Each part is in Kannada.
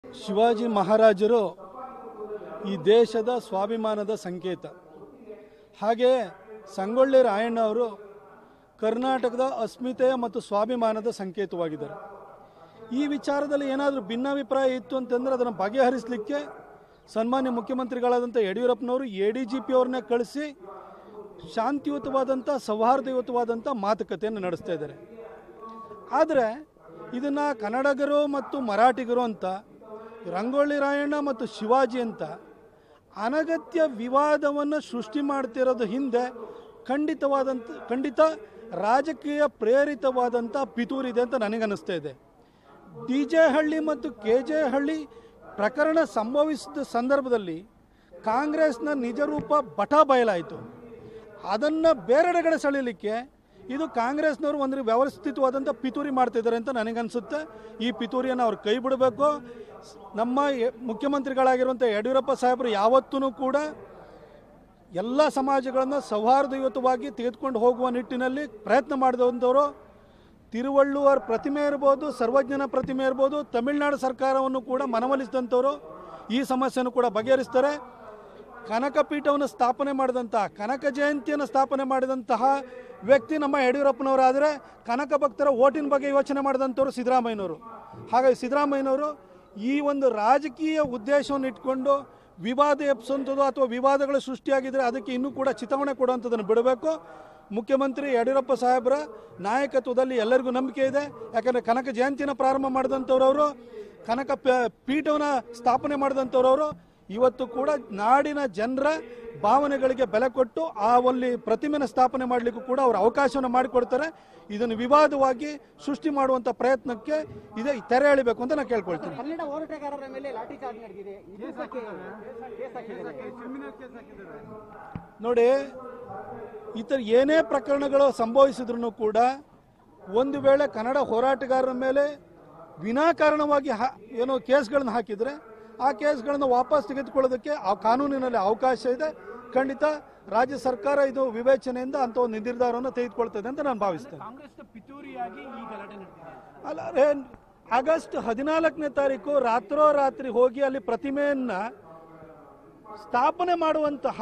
ಶಿವಾಜಿ ಮಹಾರಾಜರು ಈ ದೇಶದ ಸ್ವಾಭಿಮಾನದ ಸಂಕೇತ ಹಾಗೆಯೇ ಸಂಗೊಳ್ಳಿ ರಾಯಣ್ಣ ಅವರು ಕರ್ನಾಟಕದ ಅಸ್ಮಿತೆಯ ಮತ್ತು ಸ್ವಾಭಿಮಾನದ ಸಂಕೇತವಾಗಿದ್ದಾರೆ ಈ ವಿಚಾರದಲ್ಲಿ ಏನಾದರೂ ಭಿನ್ನಾಭಿಪ್ರಾಯ ಇತ್ತು ಅಂತಂದರೆ ಅದನ್ನು ಬಗೆಹರಿಸಲಿಕ್ಕೆ ಸನ್ಮಾನ್ಯ ಮುಖ್ಯಮಂತ್ರಿಗಳಾದಂಥ ಯಡಿಯೂರಪ್ಪನವರು ಎ ಡಿ ಜಿ ಪಿ ಅವ್ರನ್ನ ಕಳಿಸಿ ಶಾಂತಿಯುತವಾದಂಥ ಸೌಹಾರ್ದಯುತವಾದಂಥ ಮಾತುಕತೆಯನ್ನು ನಡೆಸ್ತಾ ಇದ್ದಾರೆ ಆದರೆ ಇದನ್ನು ಕನ್ನಡಿಗರು ಮತ್ತು ಮರಾಠಿಗರು ಅಂತ ರಂಗೋಳಿ ರಾಯಣ್ಣ ಮತ್ತು ಶಿವಾಜಿ ಅಂತ ಅನಗತ್ಯ ವಿವಾದವನ್ನು ಸೃಷ್ಟಿ ಮಾಡ್ತಿರೋದು ಹಿಂದೆ ಖಂಡಿತವಾದಂಥ ಖಂಡಿತ ರಾಜಕೀಯ ಪ್ರೇರಿತವಾದಂಥ ಪಿತೂರಿದೆ ಅಂತ ನನಗನ್ನಿಸ್ತಾ ಇದೆ ಡಿ ಜೆ ಹಳ್ಳಿ ಮತ್ತು ಕೆ ಜೆ ಹಳ್ಳಿ ಪ್ರಕರಣ ಸಂಭವಿಸಿದ ಸಂದರ್ಭದಲ್ಲಿ ಕಾಂಗ್ರೆಸ್ನ ನಿಜ ರೂಪ ಬಟ ಬಯಲಾಯಿತು ಅದನ್ನು ಬೇರೆಡೆಗಡೆ ಸೆಳೀಲಿಕ್ಕೆ ಇದು ಕಾಂಗ್ರೆಸ್ನವರು ಒಂದು ವ್ಯವಸ್ಥಿತವಾದಂಥ ಪಿತೂರಿ ಮಾಡ್ತಿದ್ದಾರೆ ಅಂತ ನನಗನ್ಸುತ್ತೆ ಈ ಪಿತೂರಿಯನ್ನು ಅವ್ರು ಕೈ ಬಿಡಬೇಕು ನಮ್ಮ ಯ- ಮುಖ್ಯಮಂತ್ರಿಗಳಾಗಿರುವಂಥ ಯಡಿಯೂರಪ್ಪ ಸಾಹೇಬರು ಯಾವತ್ತೂ ಕೂಡ ಎಲ್ಲ ಸಮಾಜಗಳನ್ನು ಸೌಹಾರ್ದಯುತವಾಗಿ ತೆಗೆದುಕೊಂಡು ಹೋಗುವ ನಿಟ್ಟಿನಲ್ಲಿ ಪ್ರಯತ್ನ ಮಾಡಿದಂಥವರು ತಿರುವಳ್ಳುವರ್ ಪ್ರತಿಮೆ ಇರ್ಬೋದು ಸರ್ವಜ್ಞನ ಪ್ರತಿಮೆ ಇರ್ಬೋದು ತಮಿಳುನಾಡು ಸರ್ಕಾರವನ್ನು ಕೂಡ ಮನವೊಲಿಸಿದಂಥವರು ಈ ಸಮಸ್ಯೆಯನ್ನು ಕೂಡ ಬಗೆಹರಿಸ್ತಾರೆ ಕನಕ ಪೀಠವನ್ನು ಸ್ಥಾಪನೆ ಮಾಡಿದಂತಹ ಕನಕ ಜಯಂತಿಯನ್ನು ಸ್ಥಾಪನೆ ಮಾಡಿದಂತಹ ವ್ಯಕ್ತಿ ನಮ್ಮ ಯಡಿಯೂರಪ್ಪನವರಾದರೆ ಕನಕ ಭಕ್ತರ ಓಟಿನ ಬಗ್ಗೆ ಯೋಚನೆ ಮಾಡಿದಂಥವ್ರು ಸಿದ್ದರಾಮಯ್ಯನವರು ಹಾಗಾಗಿ ಸಿದ್ದರಾಮಯ್ಯನವರು ಈ ಒಂದು ರಾಜಕೀಯ ಉದ್ದೇಶವನ್ನು ಇಟ್ಕೊಂಡು ವಿವಾದ ಎಪ್ಸೋಂಥದ್ದು ಅಥವಾ ವಿವಾದಗಳು ಸೃಷ್ಟಿಯಾಗಿದ್ದರೆ ಅದಕ್ಕೆ ಇನ್ನೂ ಕೂಡ ಚಿತಾವಣೆ ಕೊಡುವಂಥದ್ದನ್ನು ಬಿಡಬೇಕು ಮುಖ್ಯಮಂತ್ರಿ ಯಡಿಯೂರಪ್ಪ ಸಾಹೇಬರ ನಾಯಕತ್ವದಲ್ಲಿ ಎಲ್ಲರಿಗೂ ನಂಬಿಕೆ ಇದೆ ಯಾಕಂದರೆ ಕನಕ ಜಯಂತಿನ ಪ್ರಾರಂಭ ಮಾಡಿದಂಥವ್ರವರು ಕನಕ ಪ- ಪೀಠವನ್ನು ಸ್ಥಾಪನೆ ಮಾಡಿದಂಥವ್ರವರು ಇವತ್ತು ಕೂಡ ನಾಡಿನ ಜನರ ಭಾವನೆಗಳಿಗೆ ಬೆಲೆ ಕೊಟ್ಟು ಆ ಅಲ್ಲಿ ಪ್ರತಿಮೆನ ಸ್ಥಾಪನೆ ಮಾಡಲಿಕ್ಕೂ ಕೂಡ ಅವರು ಅವಕಾಶವನ್ನು ಮಾಡಿಕೊಡ್ತಾರೆ ಇದನ್ನು ವಿವಾದವಾಗಿ ಸೃಷ್ಟಿ ಮಾಡುವಂಥ ಪ್ರಯತ್ನಕ್ಕೆ ಇದೆ ತೆರೆ ಎಳಿಬೇಕು ಅಂತ ನಾನು ಕೇಳ್ಕೊಳ್ತೀನಿ ಕನ್ನಡ ಹೋರಾಟಗಾರರ ಮೇಲೆ ಲಾಠಿ ಚಾರ್ಜ್ ನಡೆದಿದೆ ಇದು ಬಗ್ಗೆ ಕೇಸ್ ಹಾಕಿದ್ದಾರೆ ನೋಡಿ ಇತರ ಏನೇ ಪ್ರಕರಣಗಳು ಸಂಭವಿಸಿದ್ರು ಕೂಡ ಒಂದು ವೇಳೆ ಕನ್ನಡ ಹೋರಾಟಗಾರರ ಮೇಲೆ ವಿನಾಕಾರಣವಾಗಿ ಹಾ ಏನೋ ಕೇಸ್ಗಳನ್ನ ಹಾಕಿದರೆ ಆ ಕೇಸ್ಗಳನ್ನು ವಾಪಸ್ ತೆಗೆದುಕೊಳ್ಳೋದಕ್ಕೆ ಆ ಕಾನೂನಿನಲ್ಲಿ ಅವಕಾಶ ಇದೆ ಖಂಡಿತ ರಾಜ್ಯ ಸರ್ಕಾರ ಇದು ವಿವೇಚನೆಯಿಂದ ಅಂತ ಒಂದು ನಿರ್ಧಾರವನ್ನು ತೆಗೆದುಕೊಳ್ತದೆ ಅಂತ ನಾನು ಭಾವಿಸ್ತೇನೆ ಕಾಂಗ್ರೆಸ್ ಪಿತೂರಿಯಾಗಿ ಈ ಗಲಾಟೆ ನಡೆದಿದೆ ಅಲ್ಲ ರೇ ಆಗಸ್ಟ್ ಹದಿನಾಲ್ಕನೇ ತಾರೀಕು ರಾತ್ರೋರಾತ್ರಿ ಹೋಗಿ ಅಲ್ಲಿ ಪ್ರತಿಮೆಯನ್ನ ಸ್ಥಾಪನೆ ಮಾಡುವಂತಹ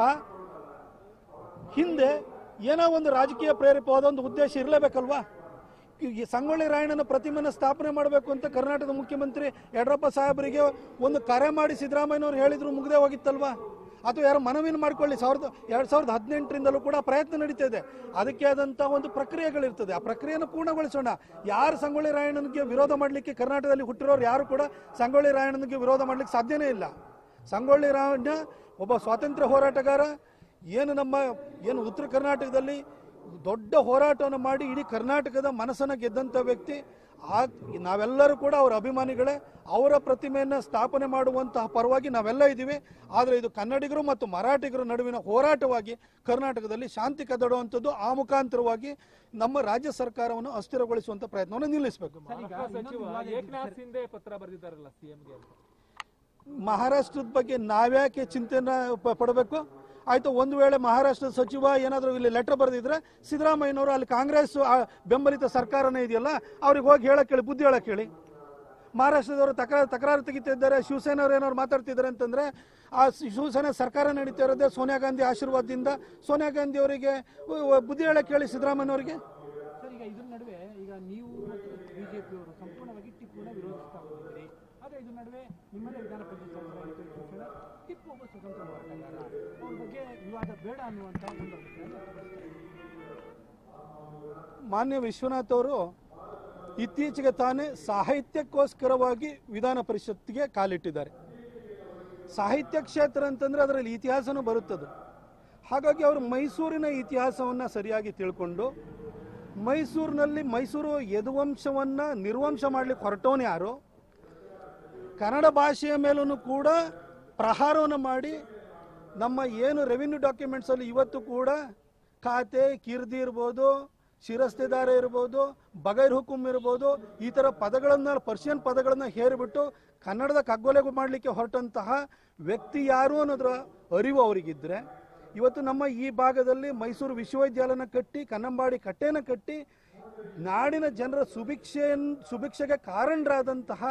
ಹಿಂದೆ ಏನೋ ಒಂದು ರಾಜಕೀಯ ಪ್ರೇರಿತವಾದ ಒಂದು ಉದ್ದೇಶ ಇರಲೇಬೇಕಲ್ವಾ ಈ ಸಂಗೊಳ್ಳಿ ರಾಯಣ್ಣನ ಪ್ರತಿಮೆನ ಸ್ಥಾಪನೆ ಮಾಡಬೇಕು ಅಂತ ಕರ್ನಾಟಕದ ಮುಖ್ಯಮಂತ್ರಿ ಯಡಿಯೂರಪ್ಪ ಸಾಹೇಬರಿಗೆ ಒಂದು ಕರೆ ಮಾಡಿ ಸಿದ್ದರಾಮಯ್ಯನವ್ರು ಹೇಳಿದ್ರು ಮುಗ್ದೇ ಹೋಗಿತ್ತಲ್ವಾ ಅಥವಾ ಯಾರೋ ಮನವಿನ ಮಾಡ್ಕೊಳ್ಳಿ ಸಾವಿರದ ಎರಡು ಸಾವಿರದ ಹದಿನೆಂಟರಿಂದಲೂ ಕೂಡ ಪ್ರಯತ್ನ ನಡೀತಾ ಇದೆ ಅದಕ್ಕೆ ಆದಂಥ ಒಂದು ಪ್ರಕ್ರಿಯೆಗಳಿರ್ತದೆ ಆ ಪ್ರಕ್ರಿಯೆಯನ್ನು ಪೂರ್ಣಗೊಳಿಸೋಣ ಯಾರು ಸಂಗೊಳ್ಳಿ ರಾಯಣ್ಣನಿಗೆ ವಿರೋಧ ಮಾಡಲಿಕ್ಕೆ ಕರ್ನಾಟಕದಲ್ಲಿ ಹುಟ್ಟಿರೋರು ಯಾರು ಕೂಡ ಸಂಗೊಳ್ಳಿ ರಾಯಣ್ಣನಿಗೆ ವಿರೋಧ ಮಾಡಲಿಕ್ಕೆ ಸಾಧ್ಯನೇ ಇಲ್ಲ ಸಂಗೊಳ್ಳಿ ರಾಯಣ್ಣ ಒಬ್ಬ ಸ್ವಾತಂತ್ರ್ಯ ಹೋರಾಟಗಾರ ಏನು ನಮ್ಮ ಏನು ಉತ್ತರ ಕರ್ನಾಟಕದಲ್ಲಿ ದೊಡ್ಡ ಹೋರಾಟವನ್ನು ಮಾಡಿ ಇಡೀ ಕರ್ನಾಟಕದ ಮನಸ್ಸನ್ನು ಗೆದ್ದಂಥ ವ್ಯಕ್ತಿ ಆ ನಾವೆಲ್ಲರೂ ಕೂಡ ಅವರ ಅಭಿಮಾನಿಗಳೇ ಅವರ ಪ್ರತಿಮೆಯನ್ನು ಸ್ಥಾಪನೆ ಮಾಡುವಂತಹ ಪರವಾಗಿ ನಾವೆಲ್ಲ ಇದ್ದೀವಿ ಆದರೆ ಇದು ಕನ್ನಡಿಗರು ಮತ್ತು ಮರಾಠಿಗರ ನಡುವಿನ ಹೋರಾಟವಾಗಿ ಕರ್ನಾಟಕದಲ್ಲಿ ಶಾಂತಿ ಕದಡುವಂಥದ್ದು ಆ ಮುಖಾಂತರವಾಗಿ ನಮ್ಮ ರಾಜ್ಯ ಸರ್ಕಾರವನ್ನು ಅಸ್ಥಿರಗೊಳಿಸುವಂಥ ಪ್ರಯತ್ನವನ್ನು ನಿಲ್ಲಿಸಬೇಕು ಸಚಿವ ಏಕನಾಥ್ ಶಿಂದೆ ಪತ್ರ ಬರೆದಿದ್ದಾರಲ್ಲ ಸಿಎಂಗೆ ಮಹಾರಾಷ್ಟ್ರದ ಬಗ್ಗೆ ನಾವ್ಯಾಕೆ ಚಿಂತೆನ ಪ- ಪಡಬೇಕು ಆಯ್ತು ಒಂದು ವೇಳೆ ಮಹಾರಾಷ್ಟ್ರದ ಸಚಿವ ಏನಾದರೂ ಇಲ್ಲಿ ಲೆಟರ್ ಬರೆದಿದ್ರೆ ಸಿದ್ದರಾಮಯ್ಯನವರು ಅಲ್ಲಿ ಕಾಂಗ್ರೆಸ್ ಆ, ಬೆಂಬಲಿತ ಸರ್ಕಾರನೇ ಇದೆಯಲ್ಲ ಅವ್ರಿಗೆ ಹೋಗಿ ಹೇಳಕ್ ಹೇಳಿ ಬುದ್ಧಿ ಹೇಳಕ್ ಹೇಳಿ ಮಹಾರಾಷ್ಟ್ರದವರು ತಕರಾರು ತಕರಾರು ತೆಗಿತಿದ್ದಾರೆ ಶಿವಸೇನೆಯವರು ಏನಾದ್ರು ಮಾತಾಡ್ತಿದ್ದಾರೆ ಅಂತಂದ್ರೆ ಆ ಸಿ- ಶಿವಸೇನೆ ಸರ್ಕಾರ ನಡೀತಾ ಇರೋದೇ ಸೋನಿಯಾ ಗಾಂಧಿ ಆಶೀರ್ವಾದದಿಂದ ಸೋನಿಯಾ ಗಾಂಧಿ ಅವರಿಗೆ ಬುದ್ಧಿ ಹೇಳಕ್ ಹೇಳಿ ಸಿದ್ದರಾಮಯ್ಯನವರಿಗೆ ಸರ್ ಈಗ ಇದ್ರ ನಡುವೆ ಈಗ ನೀವು ಬಿಜೆಪಿ ಅವರು ಸಂಪೂರ್ಣವಾಗಿ ಟಿಪ್ಪುನ ವಿರೋಧಿಸ್ತಾ ಹೋಗಿದ್ದೀರಿ ಆದ್ರೆ ಇದ್ರ ನಡುವೆ ನಿಮ್ಮದೇ ವಿಧಾನ ಪರಿಷತ್ ಸದಸ್ಯರಾಗಿದ್ದ ಶಿವಸೇನೆ ಟಿಪ್ಪು ಒಬ್ಬ ಸ್ವತಂತ್ರ ಹೋರಾಟಗಾರ ಅವ್ರ ಬಗ್ಗೆ ವಿವಾದ ಬೇಡ ಅನ್ನುವಂತ ಒಂದು ಅಭಿಪ್ರಾಯ ವ್ಯಕ್ತಪಡಿಸ್ತಾರೆ. ಮಾನ್ಯ ವಿಶ್ವನಾಥ್ ಅವರು ಇತ್ತೀಚೆಗೆ ತಾನೇ ಸಾಹಿತ್ಯಕ್ಕೋಸ್ಕರವಾಗಿ ವಿಧಾನ ಪರಿಷತ್ತಿಗೆ ಕಾಲಿಟ್ಟಿದ್ದಾರೆ ಸಾಹಿತ್ಯ ಕ್ಷೇತ್ರ ಅಂತಂದ್ರೆ ಅದರಲ್ಲಿ ಇತಿಹಾಸನೂ ಬರುತ್ತದೆ ಹಾಗಾಗಿ ಅವರು ಮೈಸೂರಿನ ಇತಿಹಾಸವನ್ನು ಸರಿಯಾಗಿ ತಿಳ್ಕೊಂಡು ಮೈಸೂರಿನಲ್ಲಿ ಮೈಸೂರು ಯದುವಂಶವನ್ನು ನಿರ್ವಂಶ ಮಾಡ್ಲಿಕ್ಕೆ ಹೊರಟವನು ಯಾರು ಕನ್ನಡ ಭಾಷೆಯ ಮೇಲೂ ಕೂಡ ಪ್ರಹಾರವನ್ನು ಮಾಡಿ ನಮ್ಮ ಏನು ರೆವಿನ್ಯೂ ಡಾಕ್ಯುಮೆಂಟ್ಸಲ್ಲಿ ಇವತ್ತು ಕೂಡ ಖಾತೆ ಕಿರ್ದಿ ಇರ್ಬೋದು ಶಿರಸ್ತೆದಾರ ಇರ್ಬೋದು ಬಗೈರ್ ಹುಕುಂ ಇರ್ಬೋದು ಈ ಥರ ಪದಗಳನ್ನು ಪರ್ಷಿಯನ್ ಪದಗಳನ್ನು ಹೇರಿಬಿಟ್ಟು ಕನ್ನಡದ ಕಗ್ಗೊಲೆಗೂ ಮಾಡಲಿಕ್ಕೆ ಹೊರಟಂತಹ ವ್ಯಕ್ತಿ ಯಾರು ಅನ್ನೋದ್ರ ಅರಿವು ಅವರಿಗಿದ್ರೆ ಇವತ್ತು ನಮ್ಮ ಈ ಭಾಗದಲ್ಲಿ ಮೈಸೂರು ವಿಶ್ವವಿದ್ಯಾಲಯನ ಕಟ್ಟಿ ಕನ್ನಂಬಾಡಿ ಕಟ್ಟೆನ ಕಟ್ಟಿ ನಾಡಿನ ಜನರ ಸುಭಿಕ್ಷೆಯನ್ ಸುಭಿಕ್ಷೆಗೆ ಕಾರಣರಾದಂತಹ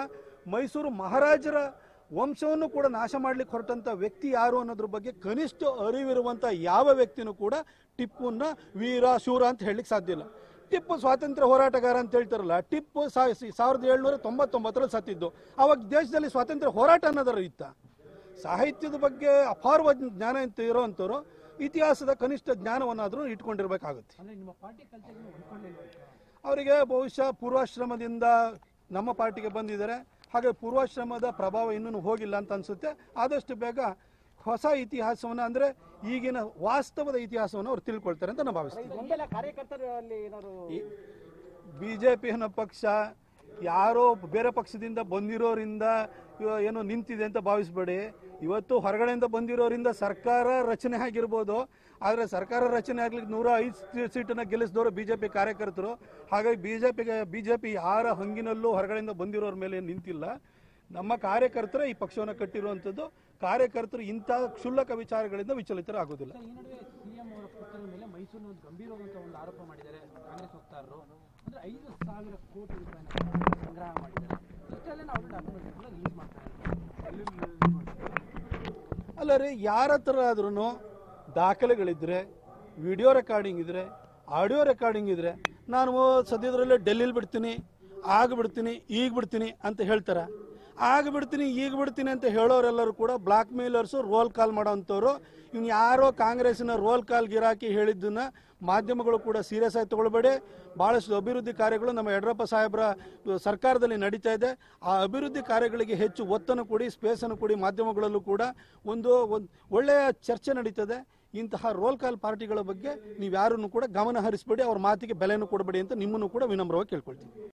ಮೈಸೂರು ಮಹಾರಾಜರ ವಂಶವನ್ನು ಕೂಡ ನಾಶ ಮಾಡ್ಲಿಕ್ಕೆ ಹೊರಟಂತ ವ್ಯಕ್ತಿ ಯಾರು ಅನ್ನೋದ್ರ ಬಗ್ಗೆ ಕನಿಷ್ಠ ಅರಿವಿರುವಂತ ಯಾವ ವ್ಯಕ್ತಿನೂ ಕೂಡ ಟಿಪ್ಪುನ ವೀರ ಶೂರ ಅಂತ ಹೇಳಲಿಕ್ಕೆ ಸಾಧ್ಯ ಇಲ್ಲ ಟಿಪ್ಪು ಸ್ವಾತಂತ್ರ್ಯ ಹೋರಾಟಗಾರ ಅಂತ ಹೇಳ್ತಾರಲ್ಲ ಟಿಪ್ಪು ಸಾ- ಸಿ- ಸಾವಿರದ ಏಳ್ನೂರ ತೊಂಬತ್ತೊಂಬತ್ತರಲ್ಲಿ ಸತ್ತಿದ್ದು ಅವಾಗ ದೇಶದಲ್ಲಿ ಸ್ವಾತಂತ್ರ್ಯ ಹೋರಾಟ ಅನ್ನೋದರ ಇತ್ತ ಸಾಹಿತ್ಯದ ಬಗ್ಗೆ ಅಪಾರವಾದ ಜ್ಞಾನ ಅಂತ ಇರೋವಂಥವ್ರು ಇತಿಹಾಸದ ಕನಿಷ್ಠ ಜ್ಞಾನವನ್ನಾದರೂ ಇಟ್ಕೊಂಡಿರ್ಬೇಕಾಗುತ್ತೆ ಅಂದ್ರೆ ನಿಮ್ಮ ಪಾರ್ಟಿ ಕಲ್ಚರ್ಗೆ ಹೊಂದ್ಕೊಳ್ಳಿಲ್ವಾ ಅವರಿಗೆ ಬಹುಶಃ ಪೂರ್ವಾಶ್ರಮದಿಂದ ನಮ್ಮ ಪಾರ್ಟಿಗೆ ಬಂದಿದ್ದಾರೆ ಹಾಗೆ ಪೂರ್ವಾಶ್ರಮದ ಪ್ರಭಾವ ಇನ್ನೂ ಹೋಗಿಲ್ಲ ಅಂತ ಅನ್ಸುತ್ತೆ ಆದಷ್ಟು ಬೇಗ ಹೊಸ ಇತಿಹಾಸವನ್ನ ಅಂದ್ರೆ ಈಗಿನ ವಾಸ್ತವದ ಇತಿಹಾಸವನ್ನು ಅವ್ರು ತಿಳ್ಕೊಳ್ತಾರೆ ಅಂತ ನಾನು ಭಾವಿಸ್ತೀನಿ ಗೊಂದಲ ಕಾರ್ಯಕರ್ತರಲ್ಲಿ ಏನಾದ್ರು ಬಿಜೆಪಿ ಅನ್ನೋ ಪಕ್ಷ ಯಾರೋ ಬೇರೆ ಪಕ್ಷದಿಂದ ಬಂದಿರೋರಿಂದ ಇವ- ಏನೋ ನಿಂತಿದೆ ಅಂತ ಭಾವಿಸ್ಬೇಡಿ ಇವತ್ತು ಹೊರಗಡೆಯಿಂದ ಬಂದಿರೋರಿಂದ ಸರ್ಕಾರ ರಚನೆ ಆಗಿರ್ಬೋದು ಆದರೆ ಸರ್ಕಾರ ರಚನೆ ಆಗ್ಲಿಕ್ಕೆ ನೂರ ಐದು ಸೀಟನ್ನ ಗೆಲ್ಲಿಸಿದವರು ಬಿಜೆಪಿ ಕಾರ್ಯಕರ್ತರು ಹಾಗಾಗಿ ಬಿಜೆಪಿಗೆ ಬಿಜೆಪಿ ಯಾರ ಹಂಗಿನಲ್ಲೂ ಹೊರಗಡೆಯಿಂದ ಬಂದಿರೋರ ಮೇಲೆ ನಿಂತಿಲ್ಲ ನಮ್ಮ ಕಾರ್ಯಕರ್ತರೇ ಈ ಪಕ್ಷವನ್ನು ಕಟ್ಟಿರುವಂಥದ್ದು ಕಾರ್ಯಕರ್ತರು ಇಂಥ ಕ್ಷುಲ್ಲಕ ವಿಚಾರಗಳಿಂದ ವಿಚಲಿತರಾಗೋದಿಲ್ಲ ಸರ್, ಈ ನಡುವೆ ಸಿಎಂ ಅವರ ಪುತ್ರರ ಮೇಲೆ ಮೈಸೂರಿನ ಒಂದು ಗಂಭೀರವಾದಂಥ ಒಂದು ಆರೋಪ ಮಾಡಿದ್ದಾರೆ ಕಾಂಗ್ರೆಸ್ ವಕ್ತಾರರು ಅಂದ್ರೆ ಐದು ಸಾವಿರ ಕೋಟಿ ರೂಪಾಯಿನ ಸಂಗ್ರಹ ಮಾಡಿದ್ದಾರೆ ಇಷ್ಟೆಲ್ಲ ನಾವು ಡಾಕ್ಯುಮೆಂಟ್ ಕೂಡ ರಿಲೀಸ್ ಮಾಡ್ತಾರೆ ಅಲ್ಲ ರೀ ಯಾರ ಹತ್ರ ಆದ್ರೂ ದಾಖಲೆಗಳಿದ್ರೆ ವಿಡಿಯೋ ರೆಕಾರ್ಡಿಂಗ್ ಇದ್ರೆ ಆಡಿಯೋ ರೆಕಾರ್ಡಿಂಗ್ ಇದ್ರೆ ನಾನು ಸದ್ಯದಲ್ಲೇ ಡೆಲ್ಲಿಲಿ ಬಿಡ್ತೀನಿ ಆಗ ಬಿಡ್ತೀನಿ ಈಗ ಬಿಡ್ತೀನಿ ಅಂತ ಹೇಳ್ತಾರೆ ಆಗ ಬಿಡ್ತೀನಿ ಈಗ ಬಿಡ್ತೀನಿ ಅಂತ ಹೇಳೋರೆಲ್ಲರೂ ಕೂಡ ಬ್ಲಾಕ್ ಮೇಲರ್ಸು ರೋಲ್ ಕಾಲ್ ಮಾಡೋವಂಥವ್ರು ಇವ್ನು ಯಾರೋ ಕಾಂಗ್ರೆಸ್ಸಿನ ರೋಲ್ ಕಾಲ್ ಗಿರಾಕಿ ಹೇಳಿದ್ದನ್ನ ಮಾಧ್ಯಮಗಳು ಕೂಡ ಸೀರಿಯಸ್ ಆಗಿ ತಗೊಳ್ಬೇಡಿ ಭಾಳಷ್ಟು ಅಭಿವೃದ್ಧಿ ಕಾರ್ಯಗಳು ನಮ್ಮ ಯಡಿಯೂರಪ್ಪ ಸಾಹೇಬರ ಸರ್ಕಾರದಲ್ಲಿ ನಡೀತಾ ಇದೆ ಆ ಅಭಿವೃದ್ಧಿ ಕಾರ್ಯಗಳಿಗೆ ಹೆಚ್ಚು ಒತ್ತನ್ನು ಕೊಡಿ ಸ್ಪೇಸನ್ನು ಕೊಡಿ ಮಾಧ್ಯಮಗಳಲ್ಲೂ ಕೂಡ ಒಂದು ಒಂದು ಒಳ್ಳೆಯ ಚರ್ಚೆ ನಡೀತದೆ ಇಂತಹ ರೋಲ್ ಕಾಲ್ ಪಾರ್ಟಿಗಳ ಬಗ್ಗೆ ನೀವು ಯಾರನ್ನು ಕೂಡ ಗಮನ ಹರಿಸಬೇಡಿ ಅವ್ರ ಮಾತಿಗೆ ಬೆಲೆಯನ್ನು ಕೊಡಬೇಡಿ ಅಂತ ನಿಮ್ಮನ್ನು ಕೂಡ ವಿನಮ್ರವಾಗಿ ಕೇಳ್ಕೊಳ್ತೀನಿ